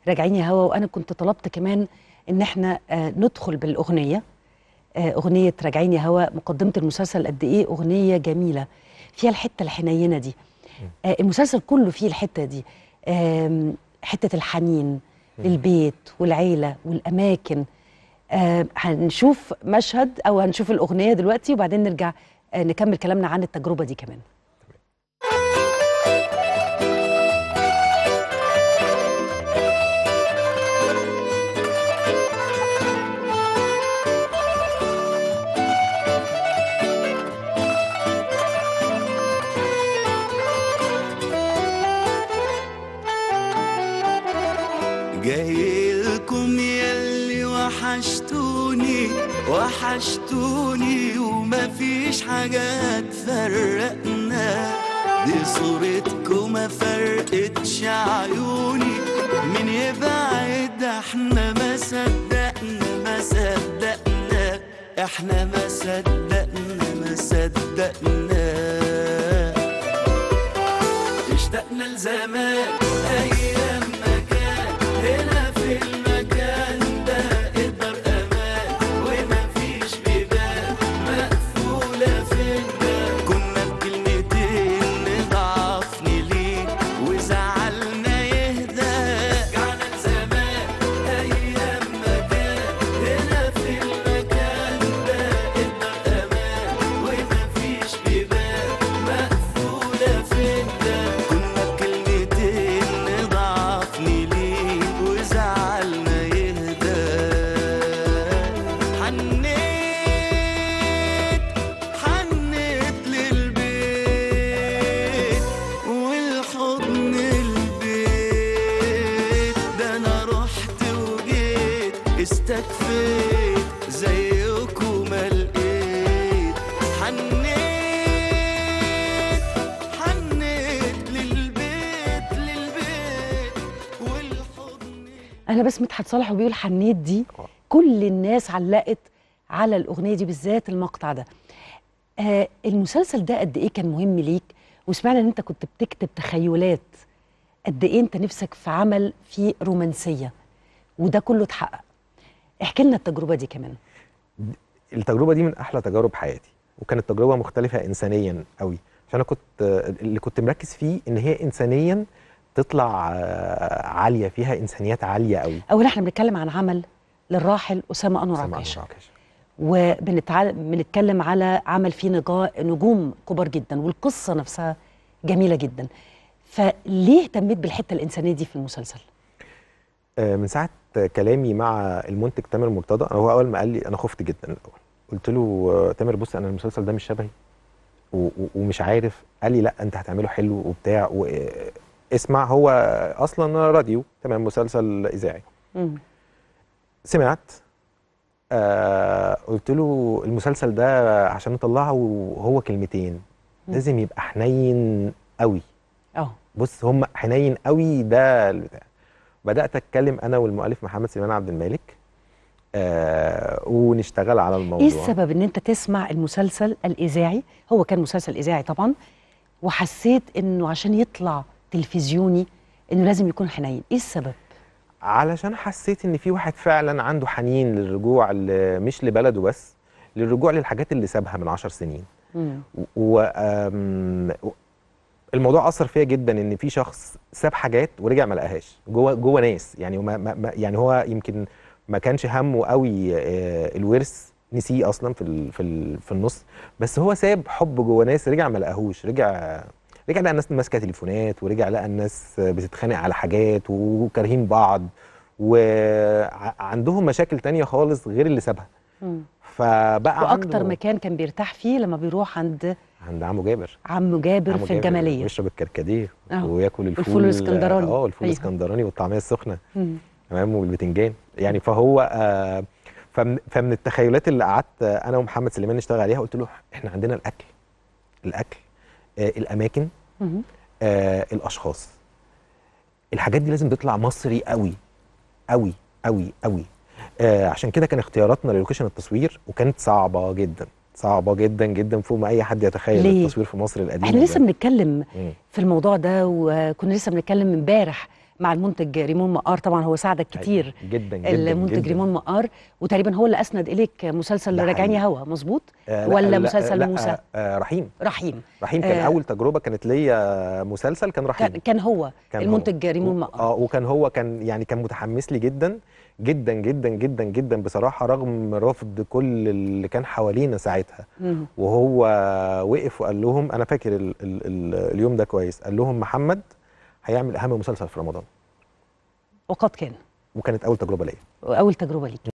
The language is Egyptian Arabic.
راجعين يا هوا وانا كنت طلبت كمان ان احنا آه ندخل بالاغنيه آه اغنيه راجعين يا هوا مقدمه المسلسل قد ايه اغنيه جميله فيها الحته الحنينه دي آه المسلسل كله فيه الحته دي آم، حته الحنين للبيت والعيله والاماكن آه هنشوف مشهد او هنشوف الاغنيه دلوقتي وبعدين نرجع آه نكمل كلامنا عن التجربه دي كمان جايلكم ياللي وحشتوني وحشتوني ومفيش حاجة تفرقنا دي صورتكم ما فرقتش عيوني من يبعد احنا ما صدقنا ما صدقنا احنا ما صدقنا ما صدقنا اشتقنا لزمان ايام مكان هنا في المكان ده الدار امان ومفيش بيبان مقفوله فينا كنا بكلمتين نضعف نليك وزعلنا يهدى رجعنا لزمان ايام مكان هنا في المكان ده الدار امان ومفيش بيبان مقفوله فينا كنا بكلمتين نضعف نليك وزعلنا يهدى حنيت حنيت للبيت والحضن البيت ده انا رحت وجيت استكفيت زيكم ما لقيت حنيت حنيت للبيت للبيت والحضن انا بس مدحت صالح وبيقول حنيت دي كل الناس علقت على الاغنيه دي بالذات المقطع ده آه المسلسل ده قد ايه كان مهم ليك وسمعنا ان انت كنت بتكتب تخيلات قد ايه انت نفسك في عمل فيه رومانسيه وده كله اتحقق احكي لنا التجربه دي كمان التجربه دي من احلى تجارب حياتي وكانت تجربه مختلفه انسانيا قوي عشان انا كنت اللي كنت مركز فيه ان هي انسانيا تطلع آه، عاليه فيها انسانيات عاليه قوي اولا احنا بنتكلم عن عمل للراحل اسامه انور سمع عكاشه عكاشة. وبنتكلم على عمل فيه نجا- نجوم كبار جدا والقصه نفسها جميله جدا فليه اهتميت بالحته الانسانيه دي في المسلسل آه، من ساعه كلامي مع المنتج تامر مرتضى انا هو اول ما قال لي انا خفت جدا الاول قلت له آه، تامر بص انا المسلسل ده مش شبهي و- و- ومش عارف قال لي لا انت هتعمله حلو وبتاع و- آه، اسمع هو اصلا راديو تمام مسلسل اذاعي مم. سمعت آه قلت له المسلسل ده عشان نطلعه هو كلمتين مم. لازم يبقى حنين قوي اه بص هم حنين قوي ده البتاع بدات اتكلم انا والمؤلف محمد سليمان عبد الملك آه ونشتغل على الموضوع ايه السبب ان انت تسمع المسلسل الاذاعي هو كان مسلسل اذاعي طبعا وحسيت انه عشان يطلع تلفزيوني انه لازم يكون حنين ايه السبب علشان حسيت ان في واحد فعلا عنده حنين للرجوع ل- مش لبلده بس للرجوع للحاجات اللي سابها من عشر سنين مم. و آم، و- الموضوع اثر فيا جدا ان في شخص ساب حاجات ورجع ما لقاهاش جوه جوه ناس يعني ما ما ما- يعني هو يمكن ما كانش همه قوي آه، الورث نسيه اصلا في ال في ال في النص بس هو ساب حب جوه ناس رجع ما لقاهوش رجع رجع لقى الناس ماسكه تليفونات ورجع لقى الناس بتتخانق على حاجات وكارهين بعض وعندهم مشاكل تانية خالص غير اللي سابها مم. فبقى واكتر عنده مكان كان بيرتاح فيه لما بيروح عند عند عمو جابر عمه جابر عمو في الجماليه ويشرب الكركديه آه. وياكل الفول والفول الاسكندراني. اه الفول أيوة. الاسكندراني والطعميه السخنه مم. تمام والبتنجان يعني فهو آه فمن, فمن التخيلات اللي قعدت آه، انا ومحمد سليمان نشتغل عليها قلت له احنا عندنا الاكل الاكل آه الاماكن مم. آه الاشخاص الحاجات دي لازم تطلع مصري قوي قوي قوي قوي آه عشان كده كان اختياراتنا للوكيشن التصوير وكانت صعبه جدا صعبه جدا جدا فوق ما اي حد يتخيل ليه؟ التصوير في مصر القديمه احنا لسه ده. بنتكلم مم. في الموضوع ده وكنا لسه بنتكلم امبارح مع المنتج ريمون مقار طبعا هو ساعدك كتير جدا جدا المنتج جداً. ريمون مقار وتقريبا هو اللي اسند اليك مسلسل ده راجعيني حقيقي. هوا مظبوط آه لا ولا لا مسلسل لا موسى؟ آه آه رحيم رحيم رحيم كان آه. اول تجربه كانت ليا مسلسل كان رحيم كان, كان هو كان المنتج هو. ريمون و- مقار اه وكان هو كان يعني كان متحمس لي جدا جدا جدا جدا جدا بصراحه رغم رفض كل اللي كان حوالينا ساعتها مم. وهو وقف وقال لهم انا فاكر ال ال ال اليوم ده كويس قال لهم محمد هيعمل اهم مسلسل في رمضان وقد كان وكانت اول تجربه ليا اول تجربه ليك